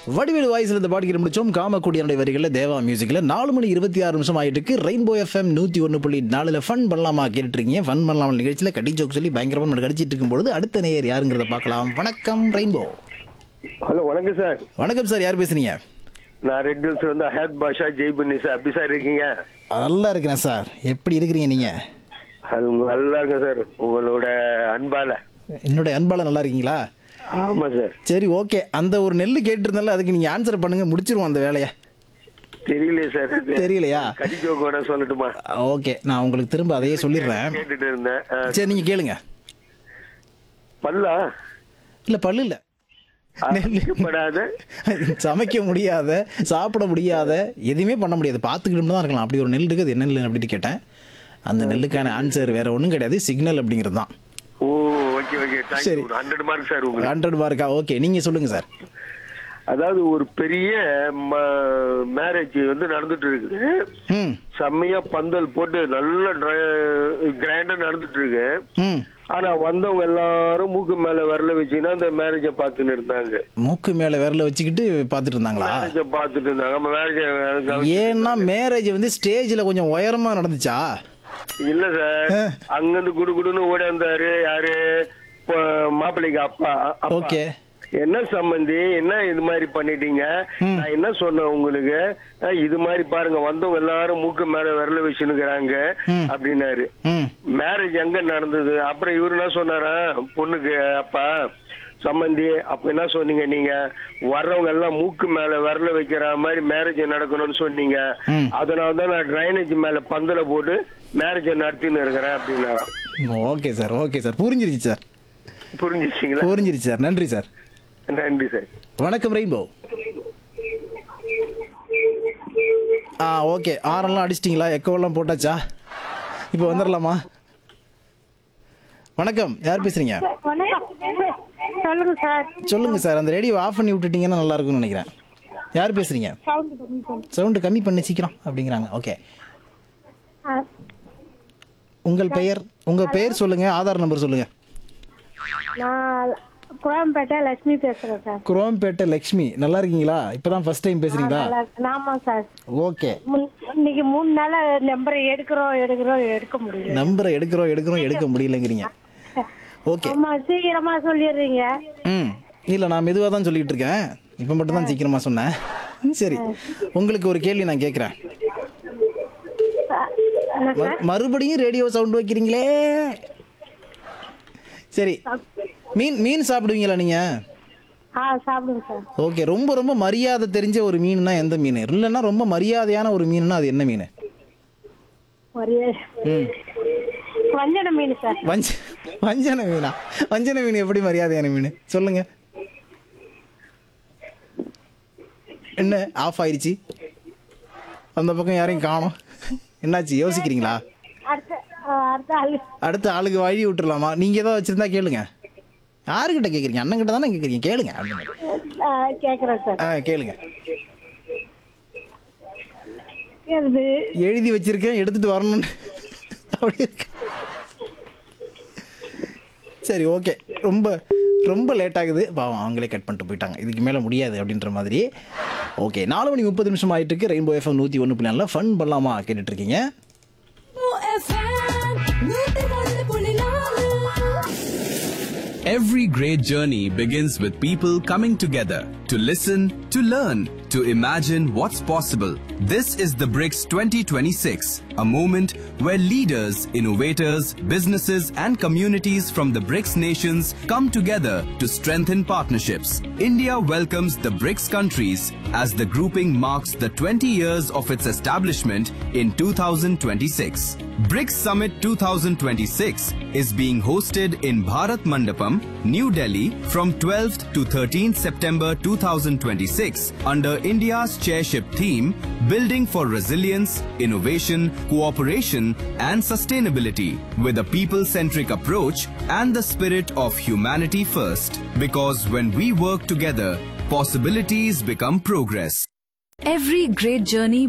வடிவேலு வாய்ஸ்ல இந்த பாட்டு கேட்டு முடிச்சோம் காமக்குடியனுடைய வரிகளில் தேவா மியூசிக்ல நாலு மணி இருபத்தி ஆறு நிமிஷம் ஆயிட்டு இருக்கு ரெயின்போ எஃப்எம் நூத்தி ஒன்று புள்ளி நாலுல ஃபன் பண்ணலாமா கேட்டுட்டு இருக்கீங்க ஃபன் பண்ணலாமா நிகழ்ச்சியில் கடி ஜோக் சொல்லி பயங்கரமா நம்ம கடிச்சிட்டு இருக்கும்பொழுது அடுத்த நேயர் யாருங்கிறத பார்க்கலாம் வணக்கம் ரெயின்போ ஹலோ வணக்கம் சார் வணக்கம் சார் யார் பேசுறீங்க நான் ரெட் ஹில்ஸ் வந்து அஹத் பாஷா ஜெய் பண்ணி சார் எப்படி சார் இருக்கீங்க நல்லா இருக்கிறேன் சார் எப்படி இருக்கிறீங்க நீங்க அது உங்க நல்லா இருக்கேன் சார் உங்களோட அன்பால என்னுடைய அன்பால நல்லா இருக்கீங்களா ஆமா சார் சரி ஓகே அந்த ஒரு நெல் கேட்டிருந்தால அதுக்கு நீங்க ஆன்சர் பண்ணுங்க முடிச்சிருவோம் அந்த வேலையை தெரியலையே சார் தெரியலையா கடி ஜோக்கோட சொல்லட்டுமா ஓகே நான் உங்களுக்கு திரும்ப அதையே சொல்லிடுறேன் கேட்டுட்டு இருந்தேன் ஆ, சரி நீங்க கேளுங்க பல்லா இல்ல பல்லு இல்ல அழைக்கப்படாத சமைக்க முடியாத சாப்பிட முடியாத எதுவுமே பண்ண முடியாது பார்த்துக்கிட்டு தான் இருக்கலாம் அப்படி ஒரு நெல் இருக்குது அது என்ன நெல் அப்படின்னு கேட்டேன் அந்த நெல்லுக்கான ஆன்சர் வேற ஒன்றும் கிடையாது சிக்னல் அப்படிங்கிறது தான் ஓ ஓகே ஓகே சரி. தேங்க்யூ ஹண்ட்ரட் மார்க் சார் உங்களுக்கு ஹண்ட்ரட் மார்க்கா ஓகே நீங்க சொல்லுங்க சார் அதாவது ஒரு பெரிய மேரேஜ் வந்து நடந்துட்டு இருக்குது ம் செம்மையா பந்தல் போட்டு நல்ல கிராண்டா நடந்துட்டு இருக்கு ம் ஆனா வந்தவங்க எல்லாரும் மூக்கு மேல விரல வச்சுன்னா அந்த மேரேஜ பாத்துன்னு இருந்தாங்க மூக்கு மேல விரல வச்சுக்கிட்டு பார்த்துட்டு இருந்தாங்களா மேரேஜ பாத்துட்டு இருந்தாங்க நம்ம மேரேஜ ஏன்னா மேரேஜ் வந்து ஸ்டேஜ்ல கொஞ்சம் உயரமா நடந்துச்சா இல்ல சார் அங்கிருந்து குடு குடுன்னு ஓடாந்தாரு யாரு ப- மாப்பிள்ளைக்கு அப்பா அப்பா. ஓகே என்ன சம்பந்தி என்ன இது மாதிரி பண்ணிட்டீங்க நான் என்ன சொன்னேன் உங்களுக்கு அஹ், இது மாதிரி பாருங்க வந்தவங்க எல்லாரும் மூக்கு மேல விரல வச்சுன்னுக்குறாங்க அப்படின்னாரு ம் மேரேஜ் எங்க நடந்தது அப்புறம் இவரு என்ன சொன்னாரா பொண்ணுக்கு அப்பா சம்பந்தி அப்ப என்ன சொன்னீங்க நீங்க வர்றவங்க எல்லாம் மூக்கு மேல விரல வைக்கிற மாதிரி மேரேஜ் நடக்கணும்னு சொன்னீங்க அதனாலதான் நான் டிரைனேஜ் மேல பந்தல போட்டு மேரேஜ் நடத்தின்னு இருக்கிறேன் அப்படின்னா ஓகே சார் ஓகே சார் புரிஞ்சிருச்சு சார் புரிஞ்சிச்சிங்களா புரிஞ்சிருச்சு சார் நன்றி சார் நன்றி சார் வணக்கம் ரெயின்போ ஆ ஓகே ஆரெல்லாம் அடிச்சிட்டிங்களா எக்கோவெல்லாம் போட்டாச்சா இப்போ வந்துடலாமா வணக்கம் யார் பேசுறீங்க வணக்கம் சொல்லுங்க சார் சொல்லுங்க சார் அந்த ரேடியோ ஆஃப் பண்ணி விட்டுட்டீங்கன்னா நல்லா இருக்கும்னு நினைக்கிறேன் யார் பேசுறீங்க சவுண்ட் கம்மி பண்ணு. சவுண்டு கம்மி பண்ணி சீக்கிரம் அப்படிங்கிறாங்க ஓகே ஆ, உங்கள் பெயர் உங்கள் பெயர் சொல்லுங்க ஆதார் நம்பர் சொல்லுங்க நான் குழம்பேட்டை லட்சுமி பேசுறேன் சார் குரோம்பேட்டை லக்ஷ்மி நல்லா இருக்கீங்களா இப்பதான் ஃபர்ஸ்ட் டைம் பேசுறீங்களா நல்லா இருக்கு. ஆமா சார் ஓகே முன்- இன்னைக்கு மூணு நாளா நம்பரை எடுக்கிறோம் எடுக்கிறோம் எடுக்க முடியல நம்பரை எடுக்கிறோம் எடுக்கிறோம் எடுக்க முடியலங்கிறீங்க ஓகே ஆமா சீக்கிரமா சொல்லிடுறீங்க ம் இல்லை நான் மெதுவாக தான் சொல்லிட்டு இருக்கேன் இப்போ மட்டும் தான் சீக்கிரமாக சொன்னேன் சரி உங்களுக்கு ஒரு கேள்வி நான் கேட்குறேன் ஆ, என்ன சார் மறுபடியும் ரேடியோ சவுண்ட் வைக்கிறீங்களே சரி மீன் மீன் சாப்பிடுவீங்களா நீங்கள் ஆ சாப்பிடுங்க சார் ஓகே ரொம்ப ரொம்ப மரியாதை தெரிஞ்ச ஒரு மீன்னா எந்த மீன் இல்லைன்னா ரொம்ப மரியாதையான ஒரு மீன்னா அது என்ன மீன் ஒரே ம் வஞ்சன மீன் சார் வஞ்ச வஞ்சன மீனா வஞ்சன மீன் எப்படி மரியாதையான மீன் சொல்லுங்க என்ன ஆஃப் ஆயிடுச்சு அந்த பக்கம் யாரையும் காணோம் என்னாச்சு யோசிக்கிறீங்களா அடுத்த ஆ, அடுத்த ஆளு அடுத்த ஆளுக்கு வழி விட்டுறலாமா நீங்க ஏதோ வச்சிருந்தா கேளுங்க யாருக்கிட்ட கேக்குறீங்க அண்ணன் கிட்ட தானே கேக்குறீங்க கேளுங்க அப்படின்னு. ஆ, கேக்குறேன் சார் ஆ கேளுங்க இது எழுதி வச்சிருக்கேன் எடுத்துட்டு வரணும்னு அப்படி இருக்கு சரி ஓகே ரொம்ப ரொம்ப லேட் ஆகுது பாவம் அவங்களே கட் பண்ணிட்டு போயிட்டாங்க இதுக்கு மேலே முடியாது அப்படின்ற மாதிரி ஓகே நாலு மணி முப்பது நிமிஷம் ஆயிட்டு இருக்கு ரெயின்போ எஃப்எம் நூற்றி ஒன்று புள்ளி ஃபன் பண்ணலாமா கேட்டுட்டு இருக்கீங்க Every great journey begins with people coming together to listen, to learn, to imagine what's possible. This is the BRICS 2026, a moment where leaders, innovators, businesses, and communities from the BRICS nations come together to strengthen partnerships. India welcomes the BRICS countries as the grouping marks the 20 years of its establishment in 2026. BRICS Summit 2026 is being hosted in Bharat Mandapam, New Delhi from 12th to 13th September 2026 under India's chairship theme Building for Resilience, Innovation, Cooperation and Sustainability with a people-centric approach and the spirit of humanity first. Because when we work together, possibilities become progress. Every great journey